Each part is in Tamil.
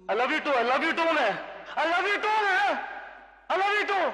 I love you too. I love you too, man. I love you too, man. I love you too.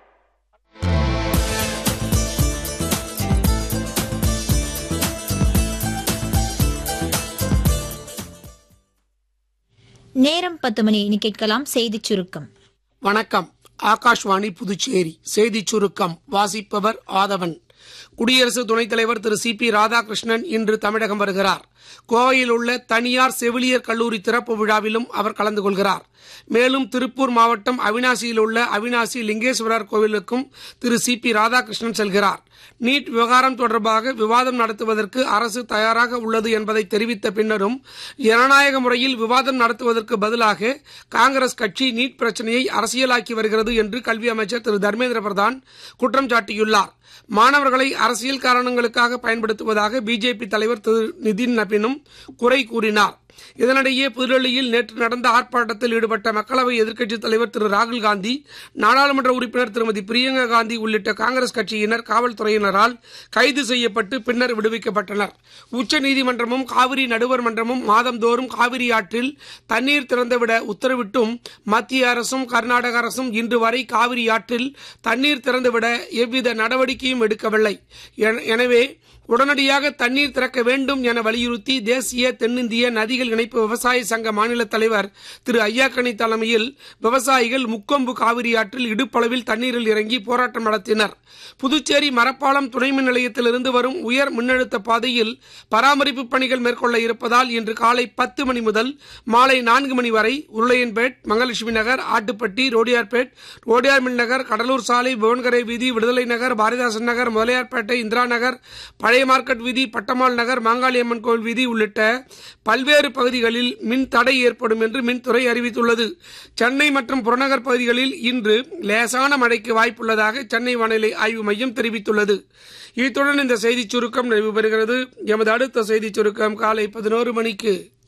நேரம் பத்து மணி இனி கேட்கலாம் செய்திச் சுருக்கம் வணக்கம் ஆகாஷ்வாணி புதுச்சேரி செய்திச் சுருக்கம் வாசிப்பவர் ஆதவன் குடியரசு துணைத் தலைவர் திரு சி பி ராதாகிருஷ்ணன் இன்று தமிழகம் வருகிறார் கோவையில் உள்ள தனியார் செவிலியர் கல்லூரி திறப்பு விழாவிலும் அவர் கலந்து கொள்கிறார் மேலும் திருப்பூர் மாவட்டம் அவினாசியில் உள்ள அவினாசி லிங்கேஸ்வரர் கோவிலுக்கும் திரு சி பி ராதாகிருஷ்ணன் செல்கிறார் நீட் விவகாரம் தொடர்பாக விவாதம் நடத்துவதற்கு அரசு தயாராக உள்ளது என்பதை தெரிவித்த பின்னரும் ஜனநாயக முறையில் விவாதம் நடத்துவதற்கு பதிலாக காங்கிரஸ் கட்சி நீட் பிரச்சனையை அரசியலாக்கி வருகிறது என்று கல்வி அமைச்சர் திரு தர்மேந்திர பிரதான் குற்றம் சாட்டியுள்ளார் மாணவர்களை அரசியல் காரணங்களுக்காக பயன்படுத்துவதாக பிஜேபி தலைவர் திரு நிதின் நபினும் குறை கூறினார் இதனிடையே புதுடெல்லியில் நேற்று நடந்த ஆர்ப்பாட்டத்தில் ஈடுபட்ட மக்களவை எதிர்க்கட்சித் தலைவர் திரு ராகுல் காந்தி நாடாளுமன்ற உறுப்பினர் திருமதி பிரியங்கா காந்தி உள்ளிட்ட காங்கிரஸ் கட்சியினர் காவல்துறையினரால் கைது செய்யப்பட்டு பின்னர் விடுவிக்கப்பட்டனர் உச்சநீதிமன்றமும் காவிரி நடுவர் மன்றமும் மாதந்தோறும் காவிரி ஆற்றில் தண்ணீர் திறந்துவிட உத்தரவிட்டும் மத்திய அரசும் கர்நாடக அரசும் இன்று வரை காவிரி ஆற்றில் தண்ணீர் திறந்துவிட எவ்வித நடவடிக்கையும் எடுக்கவில்லை என- எனவே உடனடியாக தண்ணீர் திறக்க வேண்டும் என வலியுறுத்தி தேசிய தென்னிந்திய நதிகள் இணைப்பு விவசாய சங்க மாநில தலைவர் திரு ஐயாக்கணி தலைமையில் விவசாயிகள் முக்கொம்பு காவிரி ஆற்றில் இடுப்பளவில் தண்ணீரில் இறங்கி போராட்டம் நடத்தினர் புதுச்சேரி மரப்பாலம் துணை மின் நிலையத்திலிருந்து வரும் உயர் மின்னழுத்த பாதையில் பராமரிப்பு பணிகள் மேற்கொள்ள இருப்பதால் இன்று காலை பத்து மணி முதல் மாலை நான்கு மணி வரை உருளையன்பேட் மகாலட்சுமி நகர் ஆட்டுப்பட்டி ரோடியார்பேட் ரோடியார் மில் நகர் கடலூர் சாலை புவன்கரை வீதி விடுதலை நகர் பாரதிதாசன் நகர் முதலியார்பேட்டை இந்திரா நகர் பழைய மார்க்கெட் வீதி பட்டமாள் நகர் மாங்காளியம்மன் கோவில் வீதி உள்ளிட்ட பல்வேறு பகுதிகளில் மின் தடை ஏற்படும் என்று மின்துறை அறிவித்துள்ளது சென்னை மற்றும் புறநகர் பகுதிகளில் இன்று லேசான மழைக்கு வாய்ப்புள்ளதாக சென்னை வானிலை ஆய்வு மையம் தெரிவித்துள்ளது இத்துடன் இந்த செய்திச் சுருக்கம் நிறைவு பெறுகிறது எமது அடுத்த செய்திச் சுருக்கம் காலை பதினோரு மணிக்கு